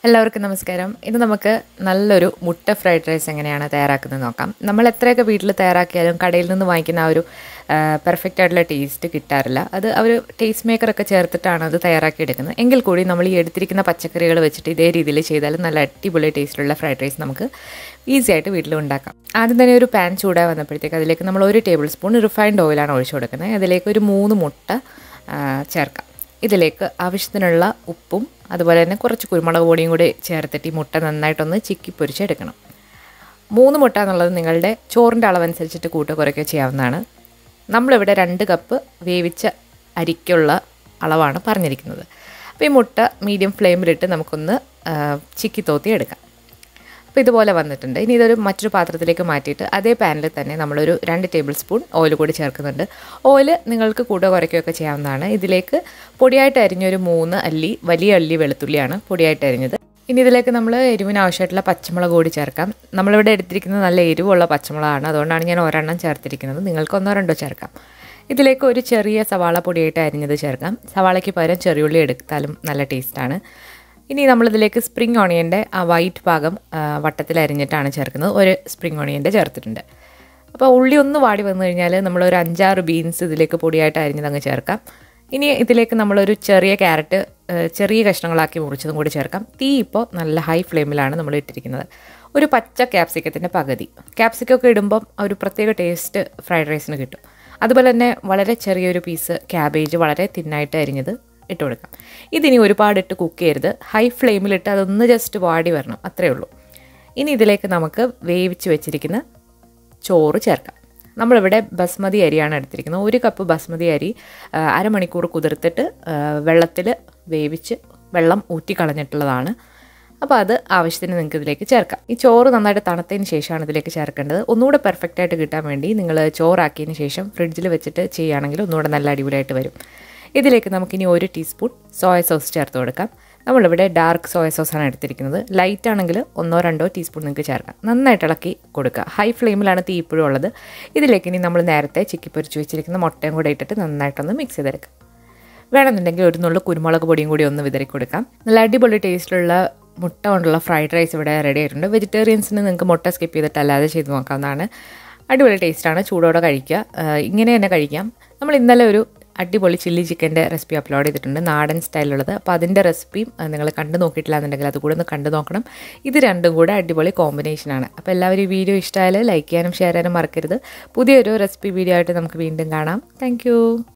എല്ലാവർക്കും നമസ്കാരം ഇന്ന് നമുക്ക് നല്ലൊരു മുട്ട ഫ്രൈഡ് റൈസ് എങ്ങനെയാണ് തയ്യാറാക്കുന്നത് നോക്കാം നമ്മൾ എത്രയൊക്കെ വീട്ടിൽ തയ്യാറാക്കിയാലും കടയിൽ നിന്ന് വാങ്ങിക്കുന്ന ആ ഒരു പെർഫെക്റ്റ് ആയിട്ടുള്ള ടേസ്റ്റ് കിട്ടാറില്ല അത് അവർ ടേസ്റ്റ് മേക്കറൊക്കെ ചേർത്തിട്ടാണ് അത് തയ്യാറാക്കി എടുക്കുന്നത് എങ്കിൽ കൂടി നമ്മൾ ഈ എടുത്തിരിക്കുന്ന പച്ചക്കറികൾ വെച്ചിട്ട് ഇതേ രീതിയിൽ ചെയ്താലും നല്ല അടിപൊളി ടേസ്റ്റിലുള്ള ഫ്രൈഡ് റൈസ് നമുക്ക് ഈസി ആയിട്ട് വീട്ടിൽ ഉണ്ടാക്കാം ആദ്യം തന്നെ ഒരു പാൻ ചൂടായി വന്നപ്പോഴത്തേക്ക് അതിലേക്ക് നമ്മൾ ഒരു ടേബിൾ സ്പൂൺ റിഫൈൻഡ് ഓയിലാണ് ഒഴിച്ചു കൊടുക്കുന്നത് അതിലേക്ക് ഒരു മൂന്ന് മുട്ട ആ, ചേർക്കാം ഇതിലേക്ക് ആവശ്യത്തിനുള്ള ഉപ്പും അതുപോലെ തന്നെ കുറച്ച് കുരുമുളക് പൊടിയും കൂടി ചേർത്തിട്ട് ഈ മുട്ട നന്നായിട്ടൊന്ന് ചിക്കി പൊരിച്ചെടുക്കണം മൂന്ന് മുട്ട എന്നുള്ളത് നിങ്ങളുടെ ചോറിൻ്റെ അളവനുസരിച്ചിട്ട് കൂട്ടുക കുറയ്ക്കുകയോ ചെയ്യാവുന്നതാണ് നമ്മളിവിടെ രണ്ട് കപ്പ് വേവിച്ച അരിക്കുള്ള അളവാണ് പറഞ്ഞിരിക്കുന്നത് അപ്പോൾ ഈ മുട്ട മീഡിയം ഫ്ലെയിമിലിട്ട് നമുക്കൊന്ന് ആ, ചിക്കി തോത്തി എടുക്കാം അപ്പോൾ ഇതുപോലെ വന്നിട്ടുണ്ട് ഇനി ഇതൊരു മറ്റൊരു പാത്രത്തിലേക്ക് മാറ്റിയിട്ട് അതേ പാനിൽ തന്നെ നമ്മളൊരു രണ്ട് ടേബിൾ സ്പൂൺ ഓയിൽ കൂടി ചേർക്കുന്നുണ്ട് ഓയിൽ നിങ്ങൾക്ക് കൂട്ടുക കുറയ്ക്കുകയൊക്കെ ചെയ്യാവുന്നതാണ് ഇതിലേക്ക് പൊടിയായിട്ട് അരിഞ്ഞൊരു മൂന്ന് അല്ലി വലിയ അല്ലി വെളുത്തുള്ളിയാണ് പൊടിയായിട്ട് അരിഞ്ഞത് ഇനി ഇതിലേക്ക് നമ്മൾ എരിവിന് ആവശ്യമായിട്ടുള്ള പച്ചമുളക് കൂടി ചേർക്കാം നമ്മളിവിടെ എടുത്തിരിക്കുന്നത് നല്ല എരിവുള്ള പച്ചമുളകാണ് അതുകൊണ്ടാണ് ഞാൻ ഒരെണ്ണം ചേർത്തിരിക്കുന്നത് നിങ്ങൾക്ക് ഒന്നോ രണ്ടോ ചേർക്കാം ഇതിലേക്ക് ഒരു ചെറിയ സവാള പൊടിയായിട്ട് അരിഞ്ഞത് ചേർക്കാം സവാളയ്ക്ക് പകരം ചെറിയുള്ളി എടുത്താലും നല്ല ടേസ്റ്റാണ് ഇനി നമ്മളിതിലേക്ക് സ്പ്രിംഗ് ഓണിയൻ്റെ ആ വൈറ്റ് ഭാഗം ആ, വട്ടത്തിൽ അരിഞ്ഞിട്ടാണ് ചേർക്കുന്നത് ഒരു സ്പ്രിംഗ് ഓണിയൻ്റെ ചേർത്തിട്ടുണ്ട് അപ്പോൾ ഉള്ളി ഒന്ന് വാടി വന്നു കഴിഞ്ഞാൽ നമ്മളൊരു അഞ്ചാറ് ബീൻസ് ഇതിലേക്ക് പൊടിയായിട്ട് അരിഞ്ഞത് അങ്ങ് ചേർക്കാം ഇനി ഇതിലേക്ക് നമ്മളൊരു ചെറിയ ക്യാരറ്റ് ആ, ചെറിയ കഷ്ണങ്ങളാക്കി മുറിച്ചതും കൂടി ചേർക്കാം തീ ഇപ്പോൾ നല്ല ഹൈ ഫ്ലെയിമിലാണ് നമ്മൾ ഇട്ടിരിക്കുന്നത് ഒരു പച്ച ക്യാപ്സിക്കത്തിൻ്റെ പകുതി ക്യാപ്സിക്കൊക്കെ ഇടുമ്പം ആ ഒരു പ്രത്യേക ടേസ്റ്റ് ഫ്രൈഡ് റൈസിന് കിട്ടും അതുപോലെ തന്നെ വളരെ ചെറിയൊരു പീസ് ക്യാബേജ് വളരെ തിന്നായിട്ട് അരിഞ്ഞത് ഇട്ട് കൊടുക്കാം ഇതിനി ഒരുപാട് ഇട്ട് കുക്ക് ചെയ്യരുത് ഹൈ ഫ്ലെയിമിലിട്ട് അതൊന്ന് ജസ്റ്റ് വാടി വരണം അത്രയേ ഉള്ളൂ ഇനി ഇതിലേക്ക് നമുക്ക് വേവിച്ച് വെച്ചിരിക്കുന്ന ചോറ് ചേർക്കാം നമ്മളിവിടെ ബസ്മതി അരിയാണ് എടുത്തിരിക്കുന്നത് ഒരു കപ്പ് ബസ്മതി അരി ആ, അരമണിക്കൂർ കുതിർത്തിട്ട് വെള്ളത്തിൽ വേവിച്ച് വെള്ളം ഊറ്റി കളഞ്ഞിട്ടുള്ളതാണ് അപ്പോൾ അത് ആവശ്യത്തിന് നിങ്ങൾക്ക് ഇതിലേക്ക് ചേർക്കാം ഈ ചോറ് നന്നായിട്ട് തണുത്തതിന് ശേഷമാണ് ഇതിലേക്ക് ചേർക്കേണ്ടത് ഒന്നുകൂടെ പെർഫെക്റ്റ് ആയിട്ട് കിട്ടാൻ വേണ്ടി നിങ്ങൾ ചോറാക്കിയതിന് ശേഷം ഫ്രിഡ്ജിൽ വെച്ചിട്ട് ചെയ്യുകയാണെങ്കിൽ ഒന്നുകൂടെ നല്ല അടിപൊളിയായിട്ട് വരും ഇതിലേക്ക് നമുക്കിനി ഒരു ടീസ്പൂൺ സോയ സോസ് ചേർത്ത് കൊടുക്കാം നമ്മളിവിടെ ഡാർക്ക് സോയ സോസാണ് എടുത്തിരിക്കുന്നത് ലൈറ്റ് ആണെങ്കിൽ ഒന്നോ രണ്ടോ ടീസ്പൂൺ നിങ്ങൾക്ക് ചേർക്കാം നന്നായിട്ട് ഇളക്കി കൊടുക്കുക ഹൈ ഫ്ലെയിമിലാണ് തീ ഇപ്പോഴും ഉള്ളത് ഇതിലേക്ക് ഇനി നമ്മൾ നേരത്തെ ചിക്കി പൊരിച്ച് വെച്ചിരിക്കുന്ന മുട്ടയും കൂടെ ഇട്ടിട്ട് നന്നായിട്ടൊന്ന് മിക്സ് ചെയ്തെടുക്കാം വേണമെന്നുണ്ടെങ്കിൽ ഒരു നുള്ളു കുരുമുളക് പൊടിയും കൂടി ഒന്ന് വിതറി കൊടുക്കാം നല്ല അടിപൊളി ടേസ്റ്റിലുള്ള മുട്ട കൊണ്ടുള്ള ഫ്രൈഡ് റൈസ് ഇവിടെ റെഡി ആയിട്ടുണ്ട് വെജിറ്റേറിയൻസിന് നിങ്ങൾക്ക് മുട്ട സ്കിപ്പ് ചെയ്തിട്ട് അല്ലാതെ ചെയ്ത് നോക്കാവുന്നതാണ് അടിപൊളി ടേസ്റ്റാണ് ചൂടോടെ കഴിക്കുക ആ, ഇങ്ങനെ തന്നെ കഴിക്കാം നമ്മൾ ഇന്നലെ ഒരു അടിപൊളി ചില്ലി ചിക്കൻ്റെ റെസിപ്പി അപ്ലോഡ് ചെയ്തിട്ടുണ്ട് നാടൻ സ്റ്റൈലുള്ളത് അപ്പോൾ അതിൻ്റെ റെസിപ്പിയും നിങ്ങൾ കണ്ടു നോക്കിയിട്ടില്ല എന്നുണ്ടെങ്കിൽ അത് കൂടെ ഒന്ന് കണ്ടു നോക്കണം ഇത് രണ്ടും കൂടെ അടിപൊളി കോമ്പിനേഷനാണ് അപ്പോൾ എല്ലാവരും ഈ വീഡിയോ ഇഷ്ടമായാൽ ലൈക്ക് ചെയ്യാനും ഷെയർ ചെയ്യാനും മറക്കരുത് പുതിയൊരു റെസിപ്പി വീഡിയോ ആയിട്ട് നമുക്ക് വീണ്ടും കാണാം താങ്ക്